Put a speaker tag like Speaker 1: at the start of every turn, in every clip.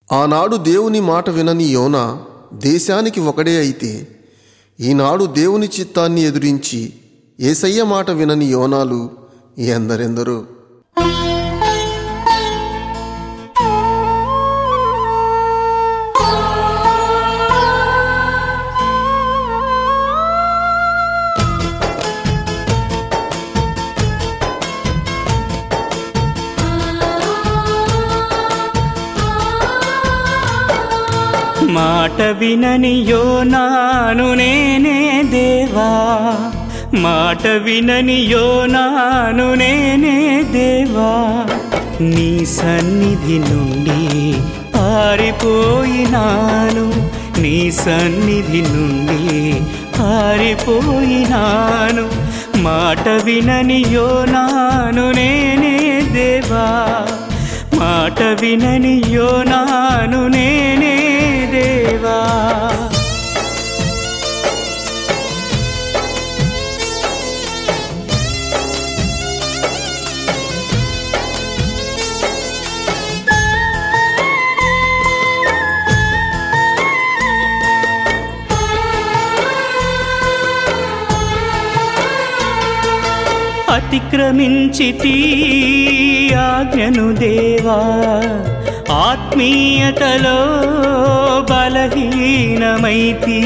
Speaker 1: ఆనాడు దేవుని మాట వినని యోన దేశానికి ఒకడే అయితే ఈనాడు దేవుని చిత్తాన్ని ఎదురించి ఏసయ్య మాట వినని యోనాలు ఎందరెందరో
Speaker 2: మాట వినని యోనాను నేనే దేవా మాట వినని యోనాను నేనే దేవా నీ సన్నిధి నుండి పారిపోయినాను నీ సన్నిధి నుండి పారిపోయినాను మాట వినని యోనాను నేనే దేవా మాట వినని యోనాను నేనే దేవా అతిక్రమించితి ఆజ్ఞను దేవా ఆత్మీయతలో బలహీనమైతి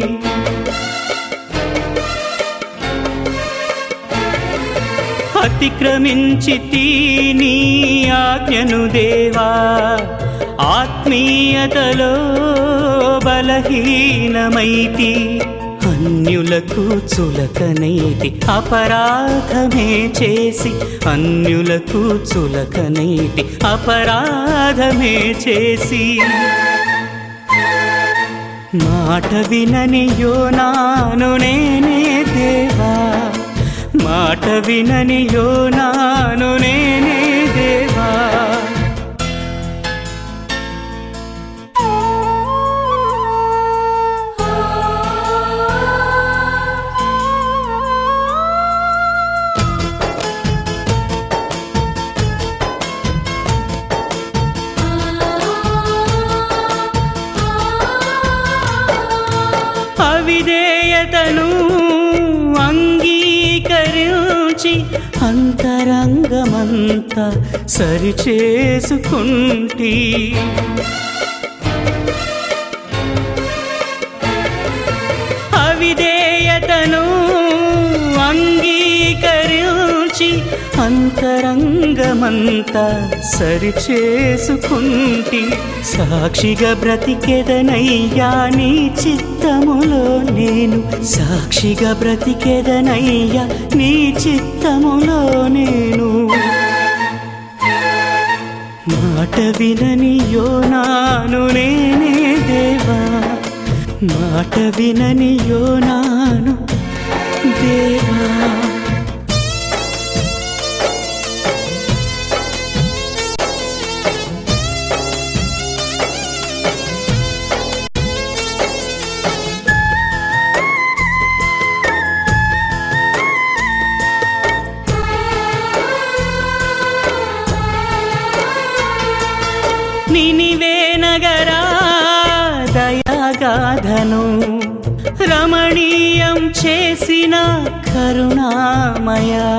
Speaker 2: అతిక్రమించితి నీ ఆజ్ఞను దేవా ఆత్మీయతలో బలహీనమైతి అన్యులకు చులకనైతి అపరాధమే చేసి అన్యులకు చులకనైతి అపరాధమే చేసి మాట వినని యోనాను నేనే దేవా మాట వినని యోనాను నేనే దేవా అవిధేయతను అంగీకరించి అంతరంగమంతా సరిచేసుకుంటీ అవిధేయతను అంగీకరించి అంతరంగమంతా సరిచేసుకుంటి సాక్షిగా బ్రతికెదనయ్యా నీ చిత్తములో నేను సాక్షిగా బ్రతికెదనయ్యా నీ చిత్తములో నేను మాట వినని యోనాను నేనే దేవా మాట వినని యోనాను దేవా నినివే నగరా దయాగాధను రమణీయం చేసిన కరుణామయా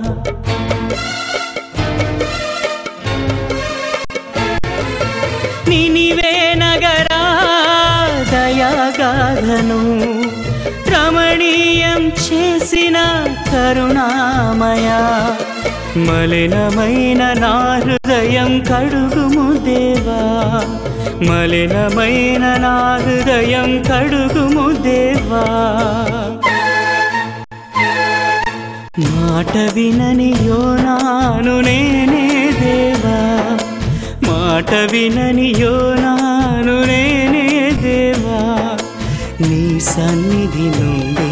Speaker 2: నినివే నగరా దయాగాధను రమణీయం చేసిన కరుణామయా మలినమైన నా హృదయం కడుగుము దేవా మలినమైన నా హృదయం కడుగుము దేవా మాట వినని యోనాను నేనే దేవా మాట వినని యోనాను నేనే దేవా నీ సన్నిధి నుండి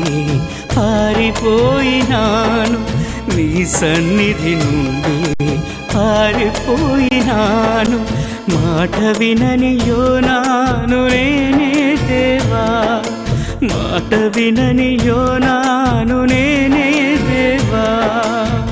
Speaker 2: పారిపోయినాను నీ సన్నిధి నుండి పారిపోయినాను మాట వినని యోనాను నేనే దేవా మాట వినని యోనాను నేనే దేవా